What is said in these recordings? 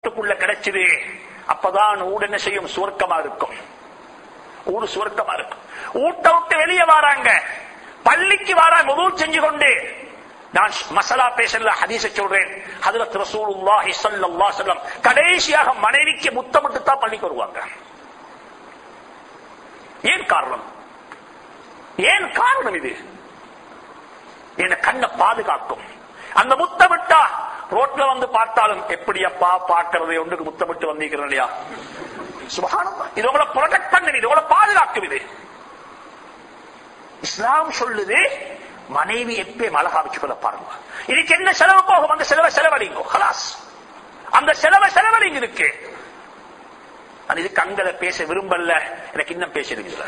வீட்டுக்குள்ள கிடைச்சது அப்பதான் ஊடு என்ன செய்யும் சுவர்க்கமா இருக்கும் ஊடு சுவர்க்கமா இருக்கும் ஊட்ட விட்டு வெளியே வராங்க பள்ளிக்கு வராங்க உதவு செஞ்சு கொண்டு நான் மசாலா பேசல ஹதீஸ சொல்றேன் ஹதரத் ரசூலுல்லாஹி ஸல்லல்லாஹு அலைஹி வஸல்லம் கடைசியாக மனைவிக்கு முத்தமிட்டு தான் பள்ளிக்கு வருவாங்க ஏன் காரணம் ஏன் காரணம் இது என் கண்ணை பாதுகாக்கும் அந்த முத்தமிட்டா ரோட்ல வந்து பார்த்தாலும் எப்படியப்பா பார்க்கறது ஒன்றுக்கு முத்தமிட்டு வந்திருக்கிறேன் இல்லையா சுபகானம் இது உங்களை ப்ரொடெக்ட் பண்ணுது இது உங்களை பாதுகாக்கும் இது இஸ்லாம் சொல்லுது மனைவி எப்பயும் அழகா வச்சுக்கொள்ள பாருங்க இதுக்கு என்ன செலவு போகும் அந்த செலவை செலவழிங்கோ ஹலாஸ் அந்த செலவை செலவழிங்க இதுக்கு நான் இதுக்கு அங்கல பேச விரும்பல எனக்கு இன்னும் பேசிருக்கீங்க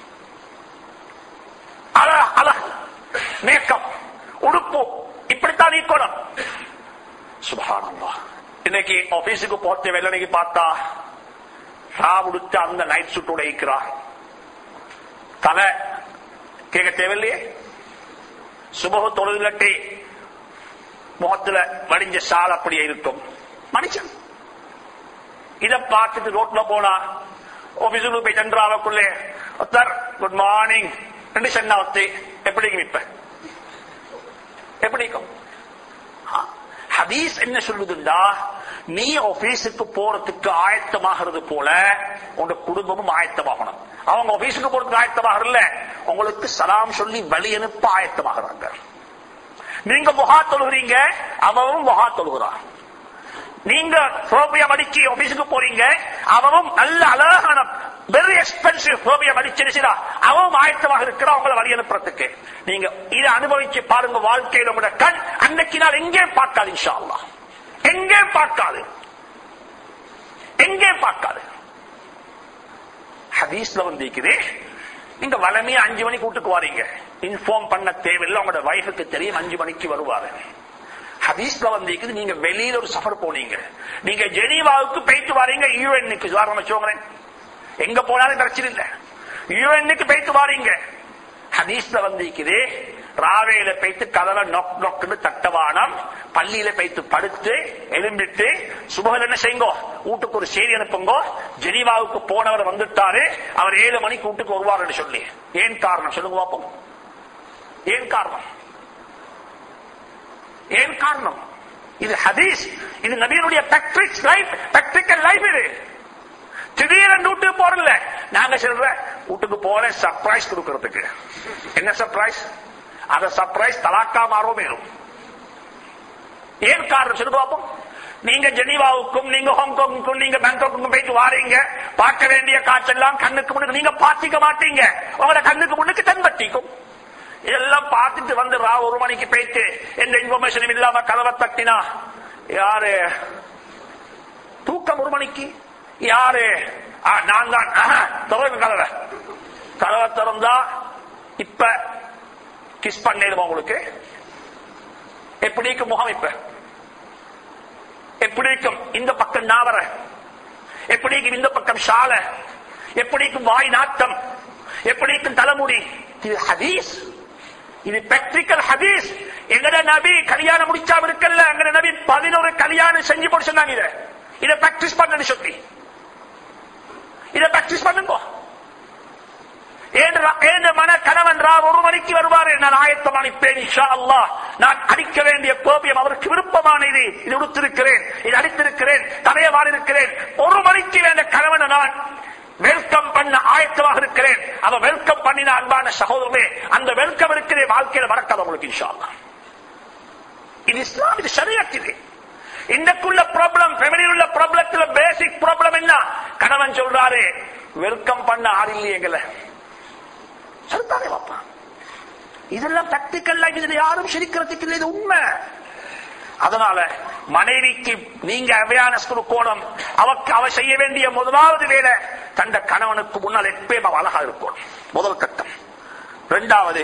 அழ அழ மேக்கப் உடுப்பு இப்படித்தான் நீக்கணும் சுபகானந்தா இன்னைக்கு ஆபீஸுக்கு போட்ட வெள்ளனைக்கு பார்த்தா சாவுடுத்து அந்த நைட் சுட்டு உடைக்கிறா தலை கேட்க தேவையில்லையே சுபக தொழுதுலட்டி முகத்துல வடிஞ்ச சால் அப்படியே இருக்கும் மனுஷன் இத பார்த்துட்டு ரோட்ல போனா ஆபீஸுக்கு போய் சென்றாவக்குள்ளே சார் குட் மார்னிங் ரெண்டு சென்னா ஒத்து எப்படி இப்ப எப்படி இருக்கும் ஹதீஸ் என்ன சொல்லுதுண்டா நீ ஆபீஸுக்கு போறதுக்கு ஆயத்தமாகிறது போல உங்க குடும்பமும் ஆயத்தமாகணும் அவங்க ஆபீஸுக்கு போறதுக்கு ஆயத்தமாகல உங்களுக்கு சலாம் சொல்லி வழி அனுப்ப ஆயத்தமாகறாங்க நீங்க முகா தொழுகிறீங்க அவவும் முகா தொழுகிறான் நீங்க சோபியா மடிச்சு ஆபீஸுக்கு போறீங்க அவவும் நல்ல அழகான வெரி எக்ஸ்பென்சிவ் சோபியா மடிச்சிருச்சுடா அவவும் ஆயத்தமாக இருக்கிறா உங்களை வழி அனுப்புறதுக்கு நீங்க இதை அனுபவிச்சு பாருங்க வாழ்க்கையில உங்களோட கண் அன்னைக்கு நாள் எங்கே பார்க்காது இன்ஷா அல்லாஹ் எங்கே பார்க்காது எங்கே பார்க்காது ஹதீஸ்ல வந்து இருக்குது நீங்க வளமையா அஞ்சு மணிக்கு வீட்டுக்கு வாரீங்க இன்ஃபார்ம் பண்ண தேவையில்லை உங்களோட வைஃபுக்கு தெரியும் அஞ்சு மணிக்கு வருவாரு ஹதீஸ்ல வந்து இருக்குது நீங்க வெளியில ஒரு சஃபர் போனீங்க நீங்க ஜெனீவாவுக்கு போயிட்டு வாரீங்க யூஎன்னுக்கு உதாரணம் வச்சுக்கோங்களேன் எங்க போனாலும் பிரச்சனை இல்ல யூஎன்னுக்கு போயிட்டு வாரீங்க ஹதீஸ்ல வந்து இருக்குது ராவேல போயிட்டு கதவை நொக் நொக்குன்னு தட்டவானம் பள்ளியில போயிட்டு படுத்து எலும்பிட்டு சுபகல் என்ன செய்யுங்கோ வீட்டுக்கு ஒரு செய்தி அனுப்புங்கோ ஜெனீவாவுக்கு போனவர் வந்துட்டாரு அவர் ஏழு மணிக்கு வீட்டுக்கு வருவாருன்னு சொல்லி ஏன் காரணம் சொல்லுங்க பாப்போம் ஏன் காரணம் ஏன் காரணம் இது ஹதீஸ் இது நபியனுடைய ப்ராக்டிக்ஸ் லைஃப் ப்ராக்டிக்கல் லைஃப் இது திடீர்னு வீட்டுக்கு போறல நாங்க சொல்ற வீட்டுக்கு போல சர்ப்ரைஸ் கொடுக்கறதுக்கு என்ன சர்ப்ரைஸ் அந்த சர்ப்ரைஸ் தலாக்கா மாறும் மேலும் ஏன் காரணம் சொல்லு பார்ப்போம் நீங்க ஜெனீவாவுக்கும் நீங்க ஹாங்காங்குக்கும் நீங்க பேங்காக்குக்கும் போயிட்டு வாரீங்க பார்க்க வேண்டிய காற்றெல்லாம் கண்ணுக்கு முன்னுக்கு நீங்க பார்த்திக்க மாட்டீங்க உங்களோட கண்ணுக்கு முன்னுக்கு தென்பட்டிக்கும் இதெல்லாம் பார்த்துட்டு வந்து ரா ஒரு மணிக்கு போயிட்டு எந்த இன்ஃபர்மேஷனும் இல்லாம கதவை தட்டினா யாரு தூக்கம் ஒரு மணிக்கு யாரு ஆ, நான் தான் ஆஹா, திறங்க கதவை கதவை திறந்தா இப்ப கிஸ் பண்ணிடுமா உங்களுக்கு எப்படி இருக்கும் முகம் இப்ப எப்படி இருக்கும் இந்த பக்கம் நாவர எப்படி இருக்கும் இந்த பக்கம் சாலை எப்படி இருக்கும் வாய் நாட்டம் எப்படி இருக்கும் தலைமுடி இது ஹதீஸ் இது பிராக்டிக்கல் ஹதீஸ் எங்கட நபி கல்யாணம் முடிச்சாம இருக்கல எங்கட நபி பதினோரு கல்யாணம் செஞ்சு போட்டு சொன்னாங்க இத இத பிராக்டிஸ் பண்ணு சொல்லி இத பிராக்டிஸ் பண்ணுங்க ஏன் ரா- ஏன் மன கணவன் ரா ஒரு மணிக்கு வருவாரு நான் ஆயத்தம் அளிப்பேன் இன்ஷா அல்லாஹ் நான் அடிக்க வேண்டிய கோபியம் அவருக்கு விருப்பமான இது இது உடுத்திருக்கிறேன் இது அடித்திருக்கிறேன் தலையை வாரிருக்கிறேன் ஒரு மணிக்கு வேண்ட கணவனை நான் வெல்கம் பண்ண ஆயத்தமாக இருக்கிறேன் அவன் வெல்கம் பண்ணின அன்பான சகோதரமே அந்த வெல்கம் இருக்கிற வாழ்க்கையில மறக்காத உங்களுக்கு இன்ஷா அல்லாஹ் இது இஸ்லாம் இது ஷரியத் இது இன்றைக்குள்ள ப்ராப்ளம் ஃபேமிலியில் உள்ள ப்ராப்ளத்துல பேசிக் ப்ராப்ளம் என்ன கணவன் சொல்றாரு வெல்கம் பண்ண ஆள் இல்லையே எங்களை சொல்லித்தானே பாப்பா இதெல்லாம் பிராக்டிக்கல் லைஃப் இதுல யாரும் சிரிக்கிறதுக்கு இல்லை இது உண்மை அதனால மனைவிக்கு நீங்க அவேர்னஸ் கொடுக்கணும் அவக்கு அவ செய்ய வேண்டிய முதலாவது வேலை தந்த கணவனுக்கு முன்னால் எப்பயும் அவ அழகா இருக்கணும் முதல் கட்டம் இரண்டாவது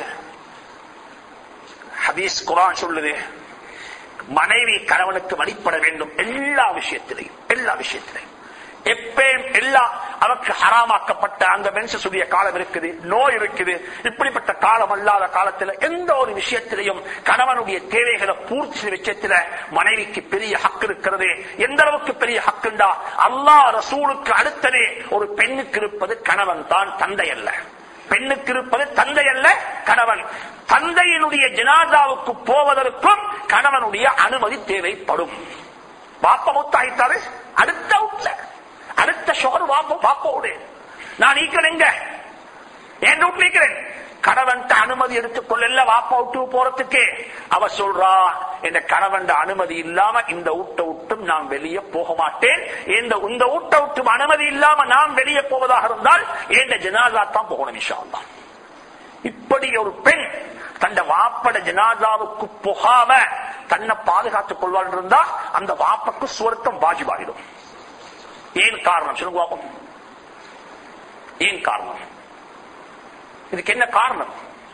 ஹதீஸ் குரான் சொல்லுது மனைவி கணவனுக்கு வழிபட வேண்டும் எல்லா விஷயத்திலையும் எல்லா விஷயத்திலையும் எப்பயும் எல்லா அவருக்கு ஹராமாக்கப்பட்ட அந்த மென்சஸுடைய காலம் இருக்குது நோய் இருக்குது இப்படிப்பட்ட காலம் அல்லாத காலத்துல எந்த ஒரு விஷயத்திலையும் கணவனுடைய தேவைகளை பூர்த்தி விஷயத்துல மனைவிக்கு பெரிய ஹக்கு இருக்கிறது எந்த அளவுக்கு பெரிய ஹக்கு ஏண்டா அல்லாஹ் ரசூலுக்கு அடுத்ததே ஒரு பெண்ணுக்கு இருப்பது கணவன் தான் தந்தை அல்ல பெண்ணுக்கு இருப்பது தந்தை அல்ல கணவன் தந்தையினுடைய ஜனாதாவுக்கு போவதற்கும் கணவனுடைய அனுமதி தேவைப்படும் பாப்ப முத்தாயிட்டாரு அடுத்த வீட்ல அடுத்த ஷோர் வாப்ப பாப்போடு நான் நீக்கிறேன் எங்க என் வீட்டுல இருக்கிறேன் கணவன் அனுமதி எடுத்துக்கொள்ள வாப்பா விட்டு போறதுக்கு அவ சொல்றா இந்த கணவன் அனுமதி இல்லாம இந்த ஊட்ட விட்டும் நான் வெளியே போக மாட்டேன் இந்த இந்த ஊட்ட விட்டும் அனுமதி இல்லாம நான் வெளியே போவதாக இருந்தால் இந்த ஜனாதா தான் போகணும் இன்ஷா அல்லாஹ். இப்படி ஒரு பெண் தந்த வாப்பட ஜனாதாவுக்கு போகாம தன்னை பாதுகாத்துக் கொள்வாள் இருந்தா அந்த வாப்பக்கு சுவர்க்கம் வாஜிபாகிடும் ஏன் காரணம் சொல்லுங்க பாப்போம் ஏன் காரணம் இதுக்கு என்ன காரணம்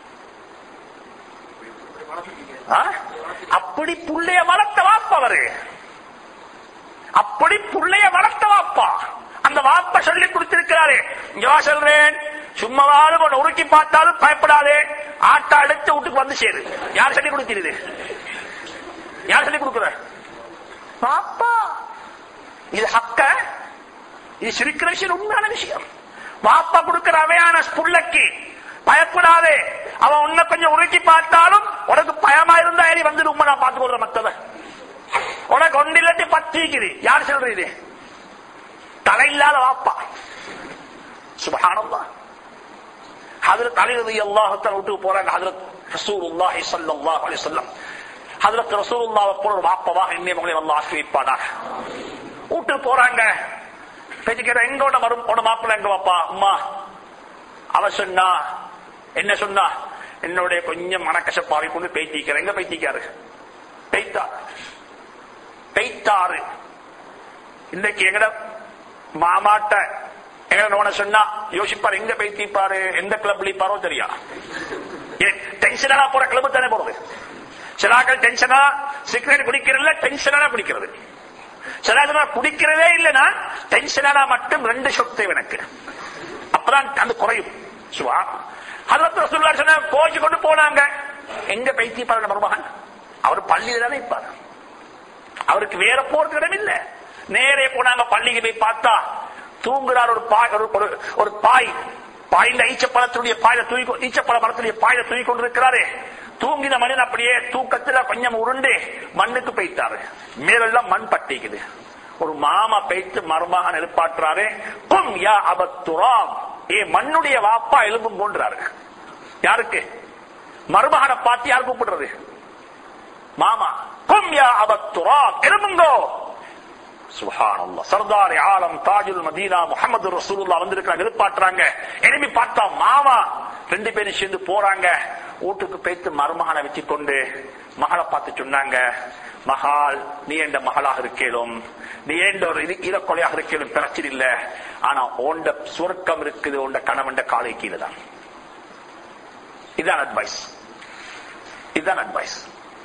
ஆ? அப்படி புள்ளைய வளர்த்த வாப்பா அவரு அப்படி புள்ளைய வளர்த்த வாப்பா அந்த வாப்ப சொல்லி கொடுத்திருக்கிறாரு இங்க வா சொல்றேன் சும்மாவாலும் உன்னை உருக்கி பார்த்தாலும் பயப்படாதே ஆட்டா எடுத்து வீட்டுக்கு வந்து சேரு யார் சொல்லி கொடுக்கிறது யார் சொல்லி கொடுக்கிற பாப்பா இது ஹக்க இது சிரிக்கிற விஷயம் உண்மையான விஷயம் வாப்பா கொடுக்கிற அவையான புள்ளக்கு பயப்படாதே அவன் உன்னை கொஞ்சம் உருக்கி பார்த்தாலும் உனக்கு பயமா இருந்தா ஏறி வந்து உண்மை நான் பார்த்து கொள்ற மத்தவ உனக்கு ஒன்று இல்லாட்டி பத்திக்குது யார் சொல்ற இது தலை இல்லாத வாப்பா சுபஹானல்லாஹ் ஹதரத் அலி ரலியல்லாஹு தஆலா விட்டு போறாங்க ஹதரத் ரசூலுல்லாஹி ஸல்லல்லாஹு அலைஹி வஸல்லம் ஹதரத் ரசூலுல்லாஹ் போல ஒரு வாப்பவாக இன்னே மகளை அல்லாஹ் ஆக்கி வைப்பானாக வீட்டுக்கு போறாங்க பேசிக்கிற எங்கோட வரும் உன மாப்பிள்ள எங்க வாப்பா அம்மா அவ சொன்னா என்ன சொன்னா என்னுடைய கொஞ்சம் மனக்கசப்பாவை கொண்டு பேத்திக்கிற எங்க பேத்திக்காரு பெய்த்தா பெய்த்தாரு இன்னைக்கு எங்கட மாமாட்ட எங்கட நோன சொன்னா யோசிப்பாரு எங்க பேத்திப்பாரு எந்த கிளப் பாரோ தெரியா டென்ஷனா போற கிளப் தானே போறது சிலாக்கள் டென்ஷனா சிகரெட் குடிக்கிறதுல டென்ஷனா குடிக்கிறது சில இதெல்லாம் குடிக்கிறதே இல்லைன்னா டென்ஷனா மட்டும் ரெண்டு சொத்து எனக்கு அப்பதான் அந்த குறையும் சுவா ஹதரத் ரசூல்லா சொன்ன கோச்சு கொண்டு போனாங்க எங்க பைத்தி பாருங்க மருமகன் அவர் பள்ளியில தானே இருப்பார் அவருக்கு வேற போறதுக்கு இடம் இல்ல நேரே போனாங்க பள்ளிக்கு போய் பார்த்தா தூங்குறார் ஒரு பாய் ஒரு- ஒரு ஒரு பாய் பாயில ஈச்சப்பழத்துடைய பாயில தூக்கி கொ- ஈச்சப்பழ மரத்துடைய பாயில தூக்கி கொண்டிருக்கிறாரு தூங்கின மனிதன் அப்படியே தூக்கத்துல கொஞ்சம் உருண்டு மண்ணுக்கு போயிட்டாரு மேலெல்லாம் மண் பட்டிக்குது ஒரு மாமா பெய்த்து மருமகன் எழுப்பாட்டுறாரு கும் யா அபத்துராம் ஏ மண்ணுடைய வாப்பா எலும்பும் போன்றாரு யாருக்கு மருமகனை பார்த்து யார் கூப்பிடுறது மாமா கும் யா அபத்துராம் எலும்புங்கோ சுஹானல்லாஹ் சர்தார் ஆலம் தாஜுல் மதீனா முஹம்மது ரசூலுல்லாஹ் வந்திருக்கிறாங்க எதிர்பார்க்கறாங்க எனிமி பார்த்தா மாமா ரெண்டு பேரும் சேர்ந்து போறாங்க வீட்டுக்கு போய்த்து மருமகனை வச்சு கொண்டு மகளை பார்த்து சொன்னாங்க மகால் நீ என்ற மகளாக இருக்கேலும் நீ என்ற ஒரு இது ஈரக்கொலையாக இருக்கேலும் பிரச்சனை இல்ல ஆனா ஓண்ட சுவர்க்கம் இருக்குது உண்ட கணவன் காலை கீழே தான் இதான் அட்வைஸ் இதுதான் அட்வைஸ்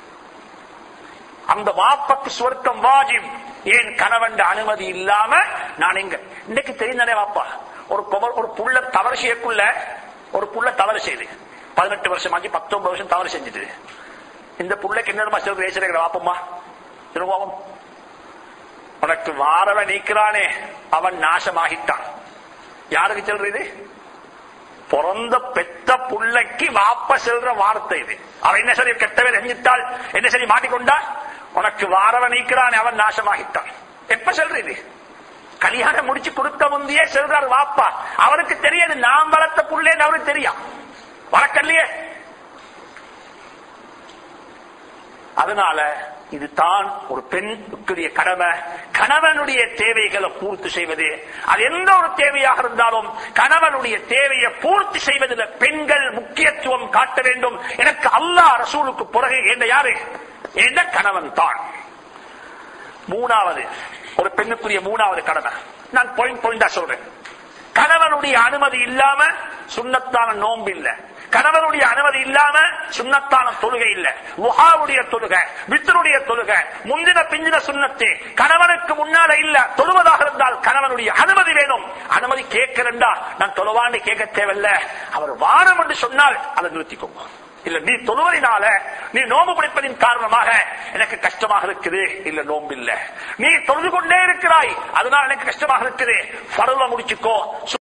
அந்த வாப்பக்கு சுவர்க்கம் வாஜிப் ஏன் கணவன் அனுமதி இல்லாம நான் எங்க இன்னைக்கு தெரிந்தானே வாப்பா ஒரு குமர் ஒரு புள்ள தவறு செய்யக்குள்ள ஒரு புள்ள தவறு செய்யுது பதினெட்டு வருஷம் ஆச்சு பத்தொன்பது வருஷம் தவறு செஞ்சுது இந்த புள்ளைக்கு என்ன சொல்ற ஏசுற வாப்பம்மா திரும்பவும் உனக்கு வாரவன் நீக்கிறானே அவன் நாசமாகிட்டான் யாருக்கு சொல்ற இது பிறந்த பெத்த புள்ளைக்கு வாப்ப செல்ற வார்த்தை இது அவன் என்ன சரி கெட்டவே செஞ்சிட்டால் என்ன சரி மாட்டிக்கொண்டா உனக்கு வாரவ நீக்கிறான் அவன் நாசமாகிட்டான் எப்ப சொல்ற இது கல்யாணம் முடிச்சு கொடுக்க முந்தையே சொல்றாரு வாப்பா அவருக்கு தெரியாது நான் வளர்த்த புள்ளேன்னு அவருக்கு தெரியும் வளர்க்கலையே அதனால இதுதான் ஒரு பெண்ணுக்குரிய கடமை கணவனுடைய தேவைகளை பூர்த்தி செய்வது அது எந்த ஒரு தேவையாக இருந்தாலும் கணவனுடைய தேவையை பூர்த்தி செய்வதில் பெண்கள் முக்கியத்துவம் காட்ட வேண்டும் எனக்கு அல்லாஹ் ரசூலுக்கு பிறகு என்ன யாரு என்ற கணவன் தான் மூணாவது ஒரு பெண்ணுக்குரிய மூணாவது கடமை நான் பாயிண்ட் பாயிண்டா சொல்றேன் கணவனுடைய அனுமதி இல்லாம சுண்ணத்தான நோன்பு இல்ல கணவனுடைய அனுமதி இல்லாம சுண்ணத்தான தொழுகை இல்ல முகாவுடைய தொழுகை வித்தனுடைய தொழுகை முந்தின பிந்தின சுண்ணத்து கணவனுக்கு முன்னால இல்ல தொழுவதாக இருந்தால் கணவனுடைய அனுமதி வேணும் அனுமதி கேட்கிறண்டா நான் தொழுவாண்டு கேட்க தேவையில்ல அவர் வாரம் என்று சொன்னால் அதை நிறுத்திக்கோங்க இல்ல நீ தொழுவதினால நீ நோம்பு பிடிப்பதின் காரணமாக எனக்கு கஷ்டமாக இருக்குது இல்ல நோம்பு இல்ல நீ தொழுது கொண்டே இருக்கிறாய் அதனால எனக்கு கஷ்டமாக இருக்குது பருவ முடிச்சுக்கோ